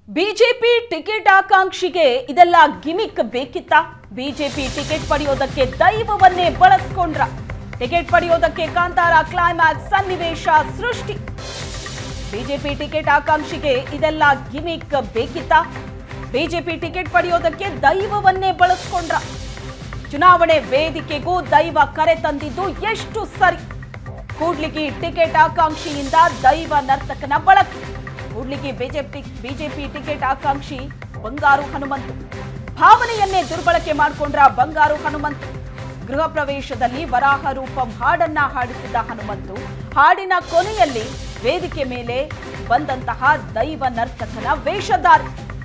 BJP ticket ಆಕಾಂಕ್ಷಿಗೆ ಇದೆಲ್ಲ gimmick ಬೇಕಿತ್ತ BJP ticket ಪಡೆಯೋದಕ್ಕೆ ದೈವವನ್ನೇ ಬಳಸ್ಕೊಂಡ್ರ ticket ಪಡೆಯೋದಕ್ಕೆ ಕಾಂತಾರ ಕ್ಲೈಮ್ಯಾಕ್ಸ್ ಸನ್ನಿವೇಶ ಸೃಷ್ಟಿ ಬಿಜೆಪಿ ಟಿಕೆಟ್ ಆಕಾಂಕ್ಷಿಗೆ ಇದೆಲ್ಲ ಗಿಮಿಕ್ ಬೇಕಿತ್ತ ಬಿಜೆಪಿ ಟಿಕೆಟ್ ಪಡೆಯೋದಕ್ಕೆ ದೈವವನ್ನೇ ಬಳಸ್ಕೊಂಡ್ರ ಚುನಾವಣೆ ವೇದಿಕೆಗೂ ದೈವ ಕರೆ ತಂದಿದ್ದು ಎಷ್ಟು ಸರಿ ಕೂಡ್ಲಿಗಿ ಟಿಕೆಟ್ ಆಕಾಂಕ್ಷಿಯಿಂದ ದೈವ ನರ್ತಕನ ಬಳಕೆ ಕೂಡ್ಲಿಗಿ ಬಿಜೆಪಿ ಬಿಜೆಪಿ ಟಿಕೆಟ್ ಆಕಾಂಕ್ಷಿ ಬಂಗಾರು ಹನುಮಂತು ಭಾವನೆಯನ್ನೇ ದುರ್ಬಳಕೆ ಮಾಡಿಕೊಂಡ್ರ ಬಂಗಾರು ಹನುಮಂತು ಗೃಹ ಪ್ರವೇಶದಲ್ಲಿ ವರಾಹ ರೂಪಂ ಹಾಡನ್ನ ಹಾಡಿಸಿದ ಹನುಮಂತು ಹಾಡಿನ ಕೊನೆಯಲ್ಲಿ ವೇದಿಕೆ ಮೇಲೆ ಬಂದಂತಹ ದೈವ ನರ್ತಕನ ವೇಷಧಾರಿ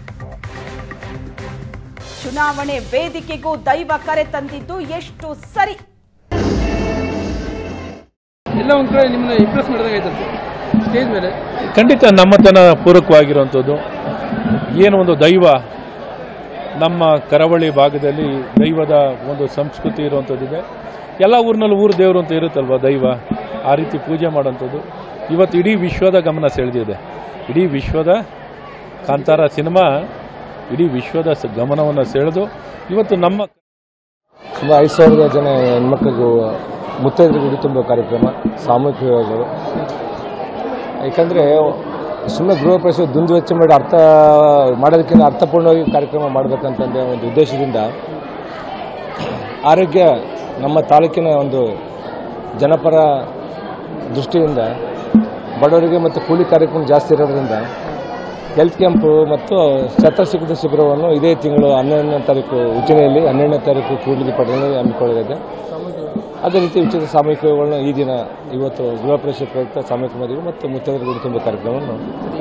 ಚುನಾವಣೆ ವೇದಿಕೆಗೂ ದೈವ ಕರೆ ತಂದಿದ್ದು ಎಷ್ಟು ಸರಿ ಎಲ್ಲ ಒಂದ್ ಕಡೆ ನಿಮ್ಮನ್ನ ಇಂಪ್ರೆಸ್ ಮಾಡಿದಾಗ ಆಯ್ತಂತೆ ಸ್ಟೇಜ್ ಮೇಲೆ ಖಂಡಿತ ನಮ್ಮತನ ಪೂರಕವಾಗಿರುವಂಥದ್ದು ಏನು ಒಂದು ದೈವ ನಮ್ಮ ಕರಾವಳಿ ಭಾಗದಲ್ಲಿ ದೈವದ ಒಂದು ಸಂಸ್ಕೃತಿ ಇರುವಂಥದ್ದಿದೆ ಎಲ್ಲ ಊರಿನಲ್ಲೂ ಊರು ದೇವರು ಅಂತ ಇರುತ್ತಲ್ವ ದೈವ ಆ ರೀತಿ ಪೂಜೆ ಮಾಡೋಂಥದ್ದು ಇವತ್ತು ಇಡೀ ವಿಶ್ವದ ಗಮನ ಸೆಳೆದಿದೆ ಇಡೀ ವಿಶ್ವದ ಕಾಂತಾರ ಸಿನಿಮಾ ಇಡೀ ವಿಶ್ವದ ಸ- ಗಮನವನ್ನು ಸೆಳೆದು ಇವತ್ತು ನಮ್ಮ ಸುಮಾರು ಐದು ಸಾವಿರದ ಜನ ಹೆಣ್ಮಕ್ಳಿಗೂ ಮುತ್ತೈದರಿಗೆ ಉಡಿ ತುಂಬೋ ಕಾರ್ಯಕ್ರಮ ಸಾಮೂಹಿಕ ವಿವಾಹಗಳು ಯಾಕಂದರೆ ಸುಮ್ಮನೆ ಗೃಹ ಪ್ರವೇಶ ದುಂದು ವೆಚ್ಚ ಮಾಡಿ ಅರ್ಥ ಮಾಡೋದಕ್ಕಿಂತ ಅರ್ಥಪೂರ್ಣವಾಗಿ ಕಾರ್ಯಕ್ರಮ ಮಾಡಬೇಕಂತಂದ್ರೆ ಒಂದು ಉದ್ದೇಶದಿಂದ ಆರೋಗ್ಯ ನಮ್ಮ ತಾಲೂಕಿನ ಒಂದು ಜನಪರ ದೃಷ್ಟಿಯಿಂದ ಬಡವರಿಗೆ ಮತ್ತು ಕೂಲಿ ಕಾರ್ಯಕ್ರಮ ಜಾಸ್ತಿ ಇರೋದ್ರಿಂದ ಹೆಲ್ತ್ ಕ್ಯಾಂಪು ಮತ್ತು ಶಸ್ತ್ರಚಿಕಿತ್ಸೆ ಶಿಬಿರವನ್ನು ಇದೇ ತಿಂಗಳು ಹನ್ನೆರಡನೇ ತಾರೀಕು ಉಜಿನೆಯಲ್ಲಿ ಹನ್ನೆರಡನೇ ತಾರೀಕು ಕೂಡ್ಲಿಗಿ ಪಟ್ಟಣದಲ್ಲಿ ಹಮ್ಮಿಕೊಳ್ಳಲಿದೆ ಅದೇ ರೀತಿ ಉಚಿತ ಸಾಮೂಹಿಕಗಳನ್ನು ಈ ದಿನ ಇವತ್ತು ಗೃಹ ಪ್ರವೇಶ ಪ್ರಯುಕ್ತ ಸಾಮೂಹಿಕ ಮದುವೆ ಮತ್ತು ಮುತ್ತೈದರ ಗುಡಿ ತುಂಬ ಕಾರ್ಯಕ್ರಮವನ್ನು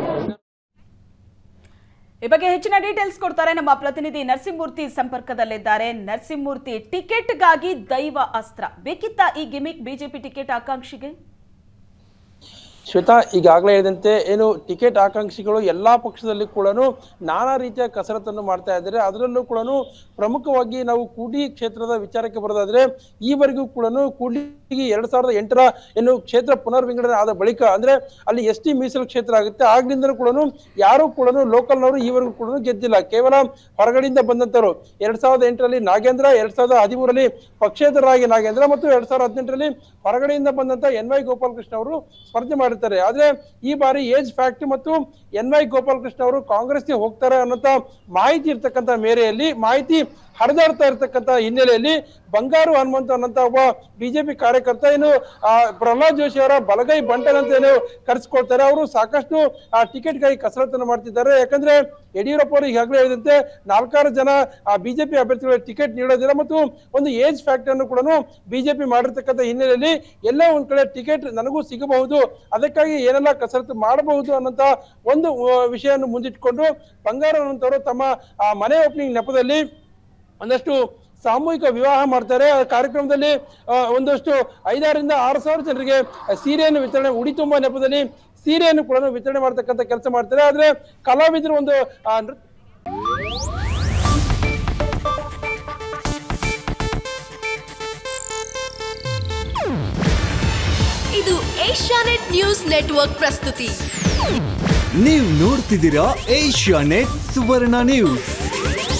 ಈ ಬಗ್ಗೆ ಹೆಚ್ಚಿನ ಡೀಟೇಲ್ಸ್ ಕೊಡ್ತಾರೆ ನಮ್ಮ ಪ್ರತಿನಿಧಿ ನರಸಿಂಹಮೂರ್ತಿ ಸಂಪರ್ಕದಲ್ಲಿದ್ದಾರೆ ನರಸಿಂಹಮೂರ್ತಿ ಟಿಕೆಟ್ಗಾಗಿ ದೈವ ಅಸ್ತ್ರ ಬೇಕಿತ್ತ ಈ ಗಿಮಿಕ್ ಬಿಜೆಪಿ ಟಿಕೆಟ್ ಆಕಾಂಕ್ಷಿಗೆ ಶ್ವೇತಾ ಈಗಾಗಲೇ ಹೇಳಿದಂತೆ ಏನು ಟಿಕೆಟ್ ಆಕಾಂಕ್ಷಿಗಳು ಎಲ್ಲಾ ಪಕ್ಷದಲ್ಲಿ ಕೂಡ ನಾನಾ ರೀತಿಯ ಕಸರತ್ತನ್ನು ಮಾಡ್ತಾ ಇದ್ದಾರೆ ಅದರಲ್ಲೂ ಕೂಡ ಪ್ರಮುಖವಾಗಿ ನಾವು ಕೂಡಿ ಕ್ಷೇತ್ರದ ವಿಚಾರಕ್ಕೆ ಬರೋದಾದ್ರೆ ಈವರೆಗೂ ಕೂಡ ಕೂಡ್ಲಿಗಿ ಎರಡ್ ಸಾವಿರದ ಎಂಟರ ಏನು ಕ್ಷೇತ್ರ ಪುನರ್ವಿಂಗಡಣೆ ಆದ ಬಳಿಕ ಅಂದ್ರೆ ಅಲ್ಲಿ ಎಸ್ ಟಿ ಮೀಸಲು ಕ್ಷೇತ್ರ ಆಗುತ್ತೆ ಆಗ್ಲಿಂದಲೂ ಕೂಡ ಯಾರು ಕೂಡ ಲೋಕಲ್ನವರು ಈವರೆಗೂ ಕೂಡ ಗೆದ್ದಿಲ್ಲ ಕೇವಲ ಹೊರಗಡೆಯಿಂದ ಬಂದಂತವರು ಎರಡ್ ಸಾವಿರದ ಎಂಟರಲ್ಲಿ ನಾಗೇಂದ್ರ ಎರಡ್ ಸಾವಿರದ ಹದಿಮೂರರಲ್ಲಿ ಪಕ್ಷೇತರರಾಗಿ ನಾಗೇಂದ್ರ ಮತ್ತು ಎರಡ್ ಸಾವಿರದ ಹದಿನೆಂಟರಲ್ಲಿ ಹೊರಗಡೆಯಿಂದ ಬಂದಂತ ಎನ್ ವೈ ಗೋಪಾಲಕೃಷ್ಣ ಅವರು ಸ್ಪರ್ಧೆ ಮಾಡಿರ್ತಾರೆ ಆದ್ರೆ ಈ ಬಾರಿ ಏಜ್ ಫ್ಯಾಕ್ಟ್ ಮತ್ತು ಎನ್ ವೈ ಗೋಪಾಲಕೃಷ್ಣ ಅವರು ಕಾಂಗ್ರೆಸ್ಗೆ ಹೋಗ್ತಾರೆ ಅನ್ನೋಂತ ಮಾಹಿತಿ ಇರ್ತಕ್ಕಂಥ ಮೇರೆಯಲ್ಲಿ ಮಾಹಿತಿ ಹರಿದಾಡ್ತಾ ಇರ್ತಕ್ಕಂಥ ಹಿನ್ನೆಲೆಯಲ್ಲಿ ಬಂಗಾರು ಹನುಮಂತ ಅನ್ನಂತ ಒಬ್ಬ ಬಿಜೆಪಿ ಕಾರ್ಯಕರ್ತ ಏನು ಆ, ಪ್ರಹ್ಲಾದ್ ಜೋಶಿ ಅವರ ಬಲಗೈ ಬಂಟನ್ ಅಂತ ಏನು ಕರೆಸ್ಕೊಳ್ತಾರೆ ಅವರು ಸಾಕಷ್ಟು ಆ ಟಿಕೆಟ್ಗಾಗಿ ಕಸರತ್ತನ್ನು ಮಾಡ್ತಿದ್ದಾರೆ ಯಾಕಂದ್ರೆ ಯಡಿಯೂರಪ್ಪ ಅವರು ಈಗಾಗಲೇ ಹೇಳಿದಂತೆ ನಾಲ್ಕಾರು ಜನ ಆ ಬಿಜೆಪಿ ಅಭ್ಯರ್ಥಿಗಳಿಗೆ ಟಿಕೆಟ್ ನೀಡೋದಿಲ್ಲ ಮತ್ತು ಒಂದು ಏಜ್ ಫ್ಯಾಕ್ಟ್ ಅನ್ನು ಕೂಡ ಬಿಜೆಪಿ ಮಾಡಿರ್ತಕ್ಕಂಥ ಹಿನ್ನೆಲೆಯಲ್ಲಿ ಎಲ್ಲ ಒಂದ್ ಕಡೆ ಟಿಕೆಟ್ ನನಗೂ ಸಿಗಬಹುದು ಅದಕ್ಕಾಗಿ ಏನೆಲ್ಲ ಕಸರತ್ತು ಮಾಡಬಹುದು ಅನ್ನೋಂತ ಒಂದು ಆ, ವಿಷಯವನ್ನು ಮುಂದಿಟ್ಕೊಂಡು ಬಂಗಾರ ಅನ್ನುವಂಥವ್ರು ತಮ್ಮ ಆ, ಮನೆ ಓಪನಿಂಗ್ ನೆಪದಲ್ಲಿ ಒಂದಷ್ಟು ಸಾಮೂಹಿಕ ವಿವಾಹ ಮಾಡ್ತಾರೆ ಆ ಕಾರ್ಯಕ್ರಮದಲ್ಲಿ ಆ, ಒಂದಷ್ಟು ಐದಾರಿಂದ ಆರು ಸಾವಿರ ಜನರಿಗೆ ಸೀರೆಯನ್ನು ವಿತರಣೆ ಉಡಿ ತುಂಬ ನೆಪದಲ್ಲಿ ಸೀರೆಯನ್ನು ಕೂಡ ವಿತರಣೆ ಮಾಡ್ತಕ್ಕಂಥ ಕೆಲಸ ಮಾಡ್ತಾರೆ ಆದ್ರೆ ಕಲಾವಿದರು ಒಂದು ಆ, ನೃತ್ಯ ಇದು ಏಷ್ಯಾನೆಟ್ ನ್ಯೂಸ್ ನೆಟ್ವರ್ಕ್ ಪ್ರಸ್ತುತಿ ನೀವು ನೋಡ್ತಿದ್ದೀರಾ ಏಷ್ಯಾ ನೆಟ್ ಸುವರ್ಣ ನ್ಯೂಸ್